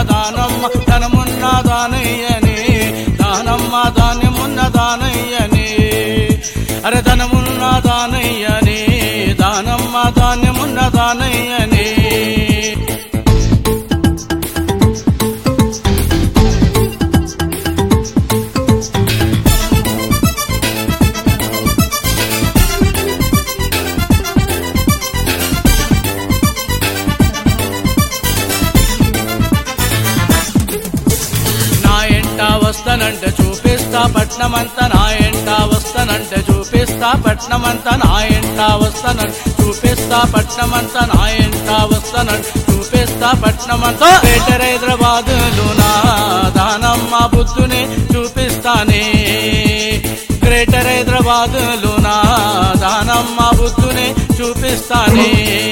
దానమ్మ ధనమున్న దానయ్యని దానమ్మ ధాన్యమున్న దానయ్యని అరే ధనమున్న దానయ్యని దానమ్మ ధాన్యమున్న దానయ్యని నా ఎంట వస్తానంటే చూపిస్తా పట్నమంతా నా ఎంట వస్తానంటే చూపిస్తా పట్నమంతా నా ఎంట వస్తానంటే చూపిస్తా పట్నమంతా నా ఎంట వస్తానంటే చూపిస్తా పట్నమంతా గ్రేటర్ హైదరాబాదులు నా దానమ్మ బుద్ధుని చూపిస్తానే గ్రేటర్ హైదరాబాదులు నా దానమ్మ బుద్ధుని చూపిస్తానే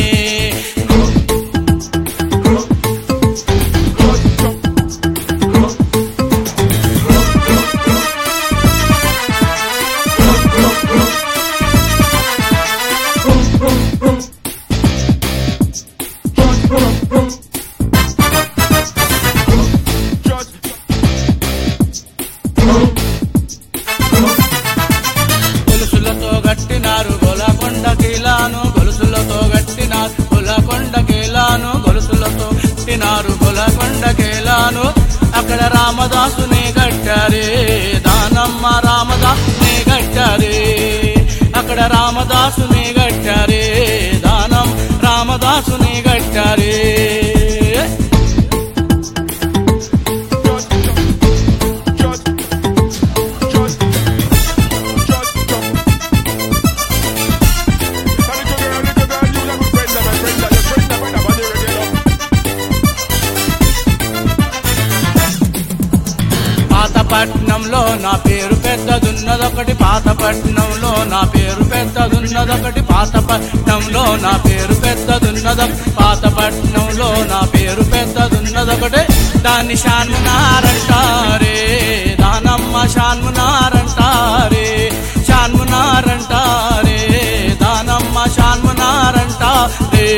గొలుసులతో గట్టినారు గొలకొండ కీలాను గొలుసులతో గట్టినారు గొలకొండ కీలాను గొలుసులతో గట్టినారు గొలకొండ కీలాను అక్కడ రామదాసుని గట్టారే దానమ్మ రామదాసుని గట్టారే అక్కడ రామదాసుని గట్టారే దానం రామదాసుని గట్టారే పాతపట్నంలో నా పేరు పెద్దదున్నదొకటి పాతపట్నంలో నా పేరు పెద్దదున్నదొకటి పాతపట్నంలో నా పేరు పెద్దదున్నద పాతపట్నంలో నా పేరు పెద్దదున్నదొకటి దాన్ని షాన్మునారంటారే దానమ్మ షాన్మునారంటారే షాన్మునారంటారే దానమ్మ షాన్మునారంటారే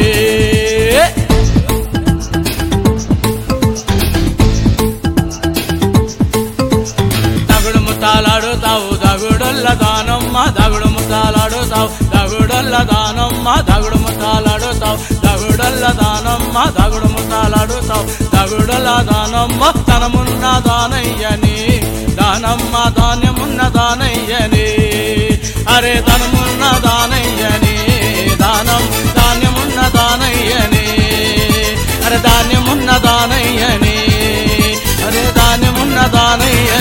దగుడు ముతాలాడుతావు దగుడొల్ల దానమ్మ దగుడు ముతాలాడుతావు దగుడొల్ల దానమ్మ దగుడు ముతాలాడుతావు దగుడొల్ల దానమ్మ దగుడు ముతాలాడుతావు దగుడొల్ల దానమ్మ ధనమున్న దానయ్యని దానమ్మ ధాన్యమున్న దానయ్యని అరే ధనమున్న దానయ్యని దానం ధాన్యమున్న దానయ్యని అరే ధాన్యమున్న దానయ్యని అరే ధాన్యమున్న దానయ్యని